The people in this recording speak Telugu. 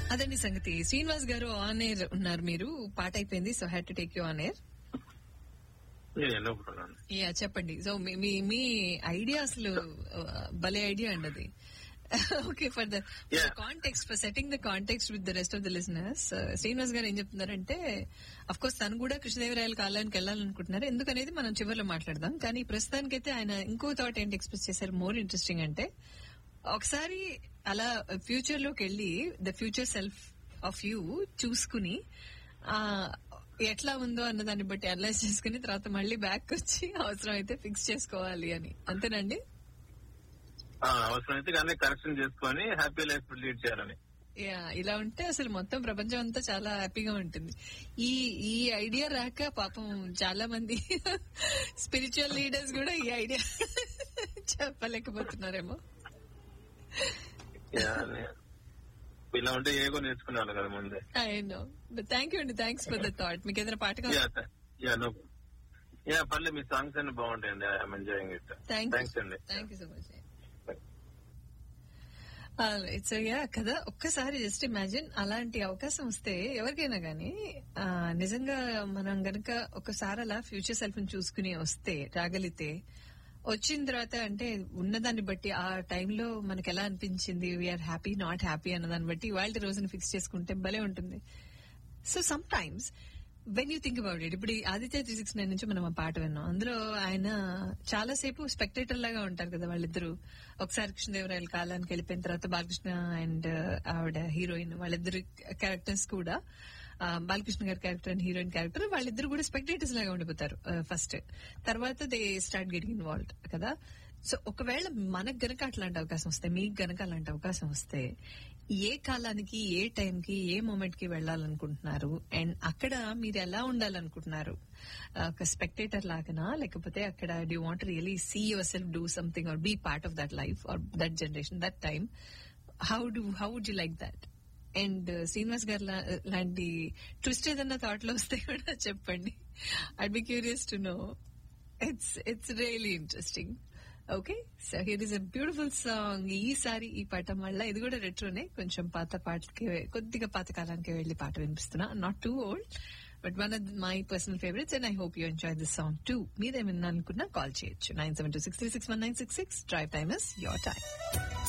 అదండి సంగతి శ్రీనివాస్ గారు ఆన్ ఎయిర్ ఉన్నారు మీరు పాట అయిపోయింది so had to take you on air నేను ఎన్నుకుంటున్నాను యా చెప్పండి సో మీ- మీ మీ ఐడియా అసలు ఆ, భలే ఐడియా అండి అది okay for the Yeah. Context for setting the context with the rest of the listeners Srinivas garu ఏం చెప్తున్నారంటే అఫ్ కోర్స్ తను కూడా కృష్ణదేవరాయల కాలానికి వెళ్ళాలనుకుంటున్నారు ఎందుకనేది మనం చివరిలో మాట్లాడదాం కానీ ప్రస్తుతానికైతే ఆయన ఇంకో థాట్ ఏంటి ఎక్స్ప్రెస్ చేశారు మోర్ ఇంట్రెస్టింగ్ అంటే ఒకసారి అలా ఫ్యూచర్ లోకి వెళ్ళి the future self of you చూసుకుని ఆ ఎట్లా ఉందో అన్న దాన్ని బట్టి అనలైజ్ చేసుకుని తర్వాత మళ్ళీ బ్యాక్ వచ్చి అవసరం అయితే ఫిక్స్ చేసుకోవాలి అని అంతేనండి ఆ, అవసరమైతే కానీ కరెక్షన్ చేసుకొని హ్యాపీ లైఫ్ లీడ్ చేయాలని యా ఇలా ఉంటే అసలు మొత్తం ప్రపంచం అంతా చాలా హ్యాపీగా ఉంటుంది ఈ ఈ ఐడియా రాక పాపం చాలా మంది స్పిరిచువల్ లీడర్స్ కూడా ఈ ఐడియా చెప్పలేకపోతున్నారేమో Yeah, నే- ఇలా ఉంటే ఏగో నేర్చుకున్నాను కదా ముందే I know but thank you అండి థ్యాంక్స్ ఫర్ ద థాట్ మీకు ఏదైనా పాట యా కావాలి థా- యా నో యా పర్లేదు మీ సాంగ్స్ అన్ని బాగుంటాయండి I'm enjoying it thank thanks అండి thank you so much it's yeah కదా ఒక్కసారి జస్ట్ ఇమాజిన్ అలాంటి అవకాశం వస్తే ఎవరికైనా గానీ ఆ, నిజంగా మనం గనక ఒకసారి అలా ఫ్యూచర్ సెల్ఫ్ ని చూసుకుని వస్తే రాగలిగితే వచ్చిన తర్వాత అంటే ఉన్నదాన్ని బట్టి ఆ టైంలో మనకి ఎలా అనిపించింది వీఆర్ హ్యాపీ నాట్ హ్యాపీ అన్నదాన్ని బట్టి వాళ్ళ రోజున ఫిక్స్ చేసుకుంటే భలే ఉంటుంది so sometimes when you think about it ఇప్పుడు ఈ ఆదిత్య త్రీ సిక్స్ నైన్ నుంచి మనం ఆ పాట విన్నాం అందులో ఆయన చాలాసేపు స్పెక్టేటర్ లాగా ఉంటారు కదా వాళ్ళిద్దరు ఒకసారి కృష్ణదేవరాయల కాలానికి వెళ్ళిపోయిన తర్వాత బాలకృష్ణ అండ్ ఆవిడ హీరోయిన్ వాళ్ళిద్దరు క్యారెక్టర్స్ కూడా ఆ, బాలకృష్ణ గారి క్యారెక్టర్ అండ్ హీరోయిన్ క్యారెక్టర్ వాళ్ళిద్దరు కూడా స్పెక్టేటర్స్ లాగా ఉండిపోతారు ఫస్ట్ తర్వాత దే స్టార్ట్ గెటింగ్ ఇన్వాల్వ్ కదా సో ఒకవేళ మనకు గనక అట్లాంటి అవకాశం వస్తే మీకు గనక అలాంటి అవకాశం వస్తే ఏ కాలానికి ఏ టైంకి ఏ మూమెంట్ కి వెళ్ళాలనుకుంటున్నారు అండ్ అక్కడ మీరు ఎలా ఉండాలనుకుంటున్నారు ఆ, ఒక స్పెక్టేటర్ లాగానా లేకపోతే అక్కడ do want really see yourself do something or be part of that life or that generation that time how do how would you like that and Srinivas garu లా- లాంటి ట్విస్ట్ ఏదన్నా థాట్ లో వస్తే కూడా చెప్పండి I be curious to know it's it's really interesting okay so here is a beautiful song ఈసారి ఈ పాట మళ్ళా ఇది కూడా రెట్రోనే కొంచెం పాత పాటలకి కొద్దిగా పాత కాలానికి వెళ్లి పాట వినిపిస్తున్నా not too old but one of my personal favourites and I hope you enjoy this song too మీరేమన్నా అనుకున్నా కాల్ చేయొచ్చు nine seven two six three six one nine six six drive time is your time